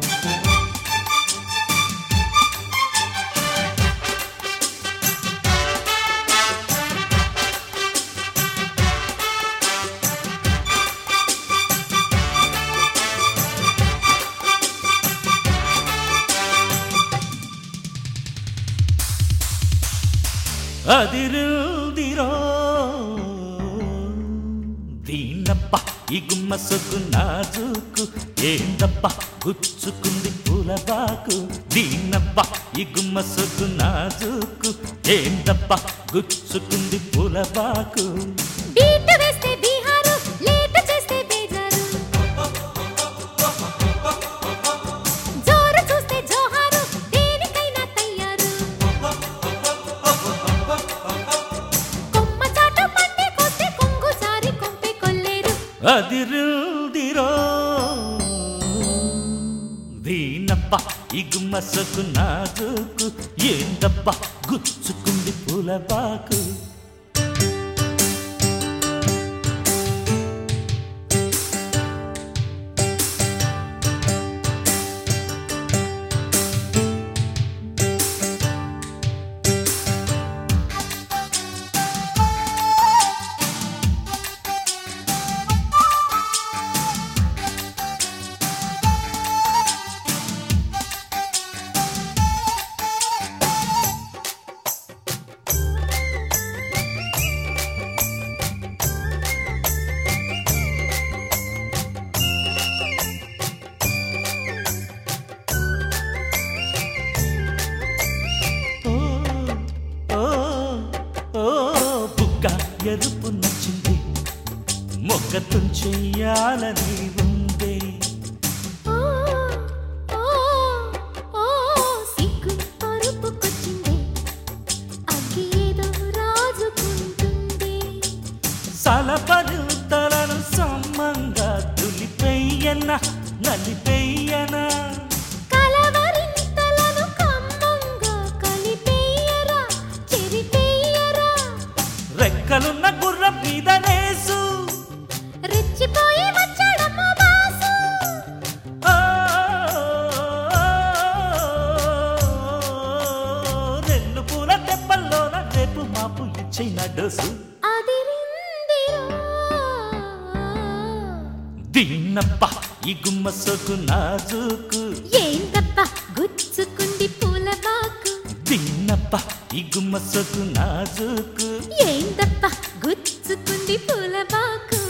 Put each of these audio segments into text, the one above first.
అదిరుదిరో దీనప్ప ఈ గుమ్మ సొగ్గు నాజుకు ఏందప్ప గుచ్చుకుంది పూలబాకు దీనప్ప ఈ గుమ్మ సొగ్గు నాజుకు ఏందప్ప గుచ్చుకుంది పూలబాకు బీట్ వేస్తే బీహారు లేట్ చేస్తే బేజారు జోరు చూస్తే జోహారు దేనికైనా తయ్యారు కొమ్మ చాటు పండే కొస్తే కొంగు జారి కొంపే కొల్లేరు అదిరుదిరో దీనప్ప ఈ గుమ్మ సొగ్గు నాజుకు ఏందప్ప గుచ్చుకుంది పూలబాకు ఓ ఓ ఓ బుగ్గ ఎరుపు నచ్చింది మొగ్గ తుంచెయ్యాలని ఉంది ఓ ఓ ఓ సిగ్గు పరుపుకొచ్చింది అగ్గి ఏదో రాజుకుంటుంది సలపలు తలను సమ్మంగా తులిపెయ్యన నలిపెయ్యన కలవరింతలను కమ్మంగా కలిపేయరా చెరిపేయరా రెక్కలున్న గుర్రం మీద నేసు రెచ్చిపోయి వచ్చాడమ్మ బాసు ఆ, రెండు పూల దెబ్బల్లోన రేపు మాపు ఇచ్చిన డోసు అదిరిందిరా దీన్నప్ప ఈ గుమ్మ సోకు నాజుకు ఏందప్ప గుచ్చుకుంది పూల బాకు దీన్నప్ప ఈ గుమ్మ సోకు నాజుకు ఏందప్ప గుచ్చుకుంది పూల బాకు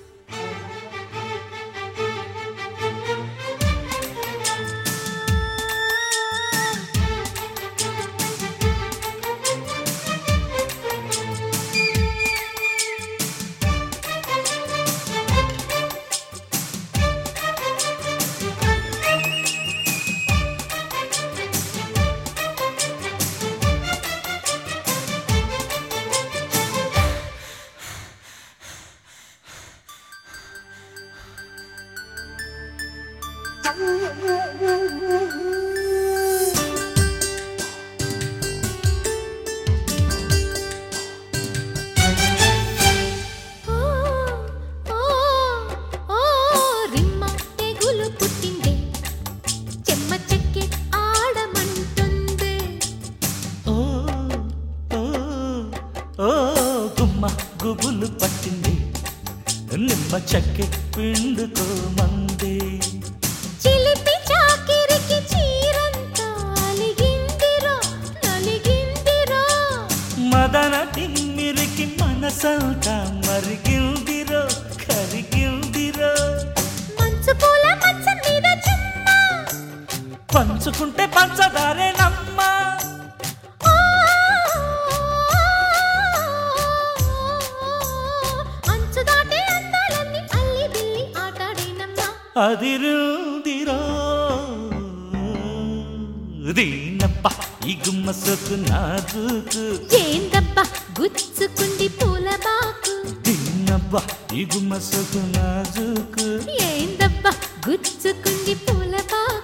ఓ ఓ ఓ రిమ్మ తెగులు పుట్టింది చెమ్మ చెక్కి ఆడమంటుంది ఓ ఓ ఓ గుమ్మ గుబులు పట్టింది నిమ్మ చెక్కి పిండుకోమంది చిలిపి చాకిరికి చీరంతా అలిగిందిరో నలిగిందిరో మదన తిమ్మిరికి మనసంతా మరిగిందిరో కరిగిందిరో మంచు పూల మంచం మీద చుమ్మా పంచుకుంటే పంచదారే నమ్మ ఆ, అంచు దాటే అందాలన్నీ అల్లి బిల్లి ఆటాడేనమ్మా అదిరుదిరో దీనప్ప ఈ గుమ్మ సొక్కు నాజుకు ఏందబ్బా గుచ్చుకుంది పూల బాకు దీనప్ప ఈ గుమ్మ సొక్కు నాజుకు ఏందబ్బా గుచ్చుకుంది పూల బాకు